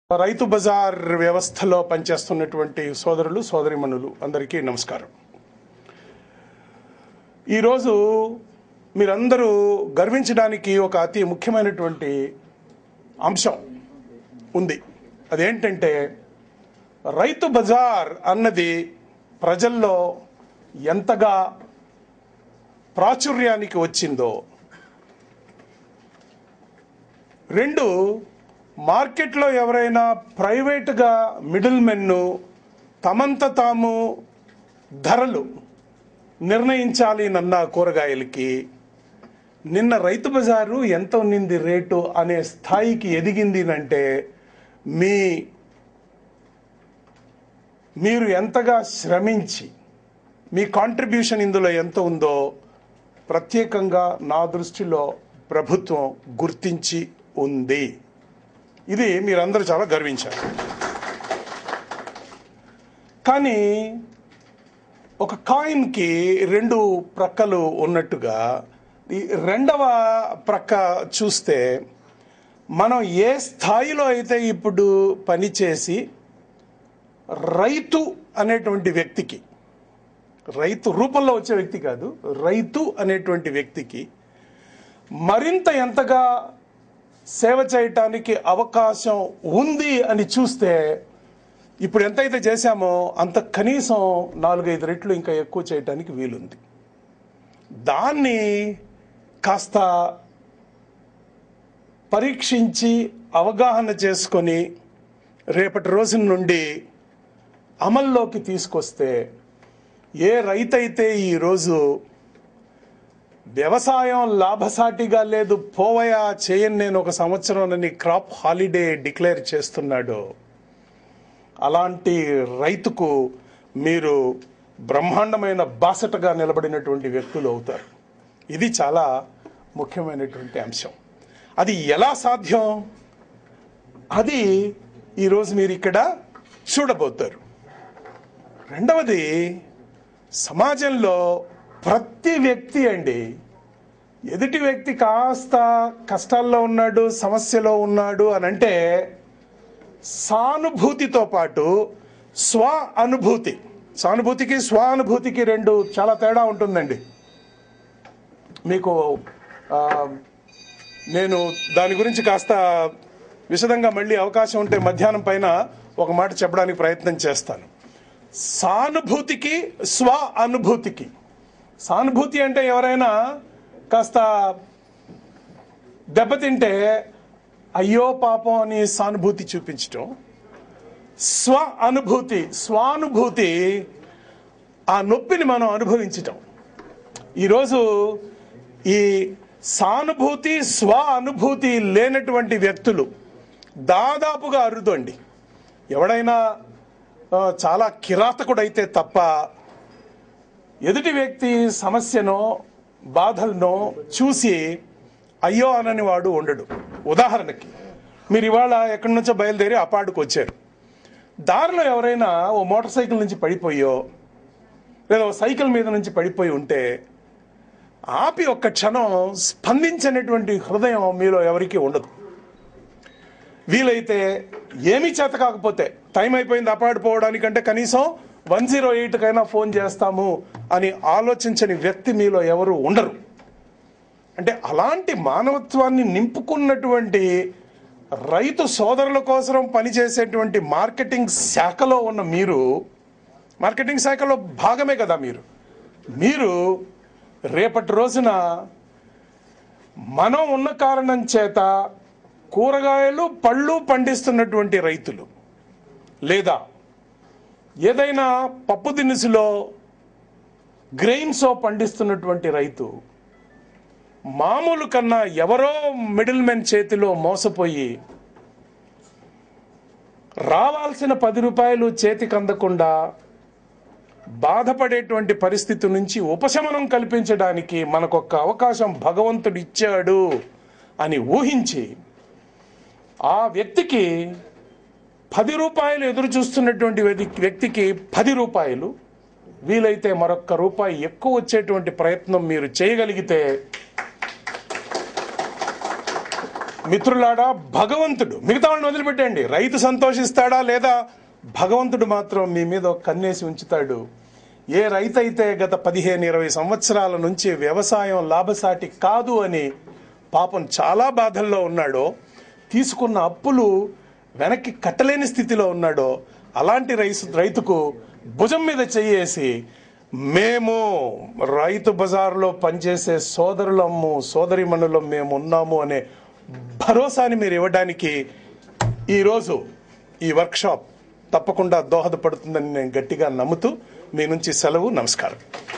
రైతు బజార్ వ్యవస్థలో పనిచేస్తున్నటువంటి సోదరులు సోదరిమణులు అందరికీ నమస్కారం ఈరోజు మీరందరూ గర్వించడానికి ఒక అతి ముఖ్యమైనటువంటి అంశం ఉంది అదేంటంటే రైతు బజార్ అన్నది ప్రజల్లో ఎంతగా ప్రాచుర్యానికి వచ్చిందో రెండు మార్కెట్లో ఎవరైనా ప్రైవేటుగా మిడిల్ మెన్ను తమంత తాము ధరలు నిర్ణయించాలి నన్న కూరగాయలకి నిన్న రైతు బజారు ఎంత ఉన్నింది రేటు అనే స్థాయికి ఎదిగింది అంటే మీ మీరు ఎంతగా శ్రమించి మీ కాంట్రిబ్యూషన్ ఇందులో ఎంత ఉందో ప్రత్యేకంగా నా దృష్టిలో ప్రభుత్వం గుర్తించి ఉంది ఇది మీరందరూ చాలా గర్వించారు కానీ ఒక కాయిన్కి రెండు ప్రక్కలు ఉన్నట్టుగా ఈ రెండవ ప్రక్క చూస్తే మనం ఏ స్థాయిలో అయితే ఇప్పుడు పనిచేసి రైతు అనేటువంటి వ్యక్తికి రైతు రూపంలో వచ్చే వ్యక్తి కాదు రైతు అనేటువంటి వ్యక్తికి మరింత ఎంతగా సేవ చేయటానికి అవకాశం ఉంది అని చూస్తే ఇప్పుడు ఎంతైతే చేశామో అంత కనీసం నాలుగైదు రెట్లు ఇంకా ఎక్కువ చేయటానికి వీలుంది దాన్ని కాస్త పరీక్షించి అవగాహన చేసుకొని రేపటి రోజు నుండి అమల్లోకి తీసుకొస్తే ఏ రైతైతే ఈరోజు వ్యవసాయం లాభసాటిగా లేదు పోవయా చేయని నేను ఒక సంవత్సరం అని క్రాప్ హాలిడే డిక్లేర్ చేస్తున్నాడు అలాంటి రైతుకు మీరు బ్రహ్మాండమైన బాసటగా నిలబడినటువంటి వ్యక్తులు అవుతారు ఇది చాలా ముఖ్యమైనటువంటి అంశం అది ఎలా సాధ్యం అది ఈరోజు మీరు ఇక్కడ చూడబోతారు రెండవది సమాజంలో ప్రతి వ్యక్తి అండి ఎదుటి వ్యక్తి కాస్త కష్టాల్లో ఉన్నాడు సమస్యలో ఉన్నాడు అని అంటే సానుభూతితో పాటు స్వ అనుభూతి సానుభూతికి స్వానుభూతికి రెండు చాలా తేడా ఉంటుందండి మీకు ఆ, నేను దాని గురించి కాస్త విశదంగా మళ్ళీ అవకాశం ఉంటే మధ్యాహ్నం పైన ఒక మాట చెప్పడానికి ప్రయత్నం చేస్తాను సానుభూతికి స్వ అనుభూతికి సానుభూతి అంటే ఎవరైనా కాస్త దెబ్బతింటే అయ్యో పాపం అని సానుభూతి చూపించటం స్వ అనుభూతి స్వానుభూతి ఆ నొప్పిని మనం అనుభవించటం ఈరోజు ఈ సానుభూతి స్వ అనుభూతి లేనటువంటి వ్యక్తులు దాదాపుగా అరుదండి ఎవడైనా ఆ, చాలా కిరాతకుడైతే తప్ప ఎదుటి వ్యక్తి సమస్యనో బాధలనో చూసి అయ్యో అనని వాడు ఉండడు ఉదాహరణకి మీరు ఇవాళ ఎక్కడి నుంచో బయలుదేరి అపార్ట్కి వచ్చారు దారిలో ఎవరైనా ఓ మోటార్ సైకిల్ నుంచి పడిపోయో లేదా ఓ సైకిల్ మీద నుంచి పడిపోయి ఉంటే ఆపి ఒక్క క్షణం స్పందించినటువంటి హృదయం మీలో ఎవరికీ ఉండదు వీలైతే ఏమీ చేత కాకపోతే టైం అయిపోయింది అపార్ట్ పోవడానికంటే కనీసం వన్ జీరో ఎయిట్కైనా ఫోన్ చేస్తాము అని ఆలోచించని వ్యక్తి మీలో ఎవరు ఉండరు అంటే అలాంటి మానవత్వాన్ని నింపుకున్నటువంటి రైతు సోదరుల కోసం పనిచేసేటువంటి మార్కెటింగ్ శాఖలో ఉన్న మీరు మార్కెటింగ్ శాఖలో భాగమే కదా మీరు మీరు రేపటి రోజున మనం ఉన్న కారణం చేత కూరగాయలు పళ్ళు పండిస్తున్నటువంటి రైతులు లేదా ఏదైనా పప్పు దినుసులో గ్రెయిన్స్ పండిస్తున్నటువంటి రైతు మామూలు కన్నా ఎవరో మిడిల్ మెన్ చేతిలో మోసపోయి రావాల్సిన పది రూపాయలు చేతికి అందకుండా బాధపడేటువంటి పరిస్థితి నుంచి ఉపశమనం కల్పించడానికి మనకొక అవకాశం భగవంతుడు ఇచ్చాడు అని ఊహించి ఆ వ్యక్తికి పది రూపాయలు ఎదురు చూస్తున్నటువంటి వ్యక్తి- వ్యక్తికి పది రూపాయలు వీలైతే మరొక్క రూపాయి ఎక్కువ వచ్చేటువంటి ప్రయత్నం మీరు చేయగలిగితే మిత్రులాడా భగవంతుడు మిగతా వాళ్ళని వదిలిపెట్టండి రైతు సంతోషిస్తాడా లేదా భగవంతుడు మాత్రం మీ మీద ఒక కన్నేసి ఉంచుతాడు ఏ రైతు అయితే గత పదిహేను ఇరవై సంవత్సరాల నుంచి వ్యవసాయం లాభసాటి కాదు అని పాపం చాలా బాధల్లో ఉన్నాడో తీసుకున్న అప్పులు వెనక్కి కట్టలేని స్థితిలో ఉన్నాడో అలాంటి రైతు రైతుకు భుజం మీద చెయ్యేసి మేము రైతు బజార్లో పనిచేసే సోదరులము సోదరిమణులం మేము ఉన్నాము అనే భరోసాని మీరు ఇవ్వడానికి ఈరోజు ఈ వర్క్షాప్ తప్పకుండా దోహదపడుతుందని నేను గట్టిగా నమ్ముతూ మీ నుంచి సెలవు నమస్కారం